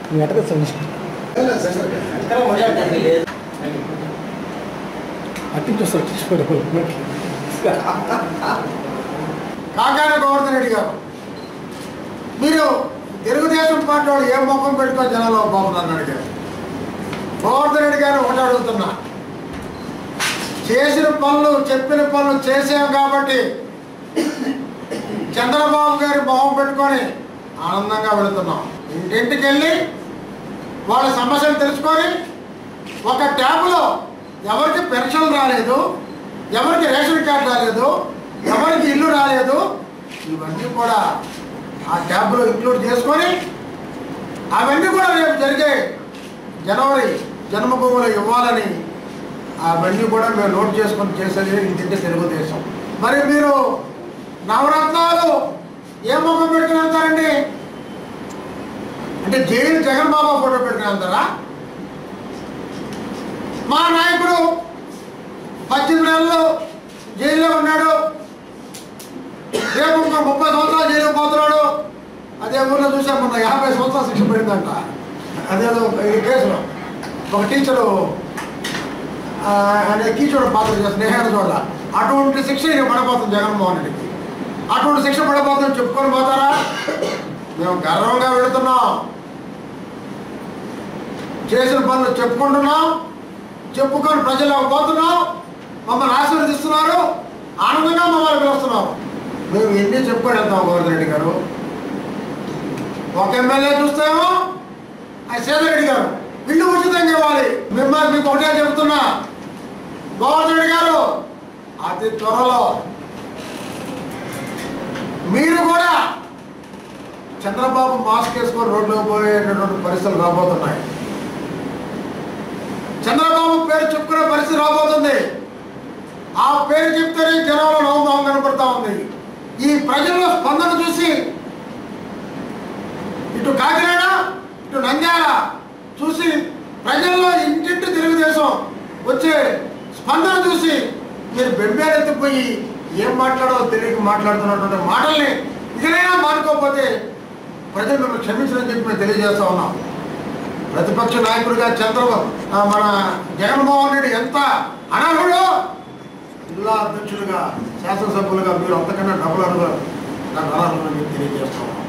నువ్వు ఎట్ట తెస్తావు అట్టించి వస్తారు తీసుకోవడం కాకాని గోవర్ధన్ రెడ్డి గారు మీరు తెలుగుదేశం పార్టీ వాళ్ళు ఏం ముఖం పెట్టుకొని జనాల్లో బాగుందని అడిగారు గోవర్ధన్ రెడ్డి గారు ఒకటి అడుగుతున్నా చేసిన పనులు చెప్పిన పనులు చేసాం కాబట్టి చంద్రబాబు గారి మొహం పెట్టుకొని ఆనందంగా వెళుతున్నాం ఇంటింటికి వెళ్ళి వాళ్ళ సమస్యలు తెలుసుకొని ఒక ట్యాబ్లో ఎవరికి పెన్షన్ రాలేదు ఎవరికి రేషన్ కార్డు రాలేదు ఎవరికి ఇల్లు రాలేదు ఇవన్నీ కూడా ఆ ట్యాబ్లో ఇంక్లూడ్ చేసుకొని అవన్నీ కూడా రేపు జరిగే జనవరి జన్మభూమిలో ఇవ్వాలని అవన్నీ కూడా మేము నోట్ చేసుకొని చేసేది ఇంటింటి తెలుగుదేశం మరి మీరు నవరత్నాలు ఏ ముఖం పెట్టుకుని వెళ్తారండి అంటే జైలు జగన్ బాబా ఫోటో పెట్టుకుని వెళ్తారా మా నాయకుడు పద్దెనిమిది నెలలు జైల్లో ఉన్నాడు రేపు ఇంకో ముప్పై సంవత్సరాలు జైలుకు పోతున్నాడు అదే ఊర్లో చూసాం మొన్న యాభై సంవత్సరాలు శిక్ష పడిందంట అదేదో ఈ కేసులో ఒక టీచరు ఆ, అనే కీచోడు పాత్ర చేసిన స్నేహాన్ని చూడాల అటువంటి శిక్ష ఈయన పడబోతుంది జగన్మోహన్ రెడ్డికి అటువంటి శిక్ష పడబోతుంది చెప్పుకొని పోతారా మేము గర్వంగా వెళుతున్నాం చేసిన పనులు చెప్పుకుంటున్నాం చెప్పుకొని ప్రజలకు పోతున్నాం మమ్మల్ని ఆశీర్వదిస్తున్నారు ఆనందంగా మమ్మల్ని పిలుస్తున్నారు మేము ఎన్ని చెప్పుకొని వెళ్తాం గోవర్ధన్ రెడ్డి గారు ఒక ఎమ్మెల్యే చూస్తేమో ఆయన సేదర్ రెడ్డి గారు ఇల్లు ఉచితంగా ఇవ్వాలి మిమ్మల్ని మీకు ఒకటే చెబుతున్నా గోవర్ధన్ రెడ్డి గారు అతి త్వరలో మీరు కూడా చంద్రబాబు మాస్క్ వేసుకొని రోడ్లోకి పోయేటటువంటి పరిస్థితులు రాబోతున్నాయి చంద్రబాబు పేరు చెప్పుకునే పరిస్థితి రాబోతుంది ఆ పేరు చెప్తేనే జనంలో నవ్వుదాం కనపడతా ఉంది ఈ ప్రజల్లో స్పందన చూసి ఇటు కాకినాడ ఇటు నంద్యాల చూసి ప్రజల్లో ఇంటింటి తెలుగుదేశం వచ్చే స్పందన చూసి మీరు బెంబేలెత్తిపోయి ఏం మాట్లాడాలో తెలియక మాట్లాడుతున్నటువంటి మాటల్ని ఇకనైనా మానుకోకపోతే ప్రజలు మిమ్మల్ని క్షమించని చెప్పి మేము తెలియజేస్తా ఉన్నాం ప్రతిపక్ష నాయకుడిగా చంద్రబాబు ఆ, మన జగన్మోహన్ రెడ్డి ఎంత అనర్హుడు జిల్లా అధ్యక్షులుగా శాసనసభ్యులుగా మీరు అంతకన్నా డబ్బులు అడుగు నాకు అనర్హులని తెలియజేస్తా ఉన్నాం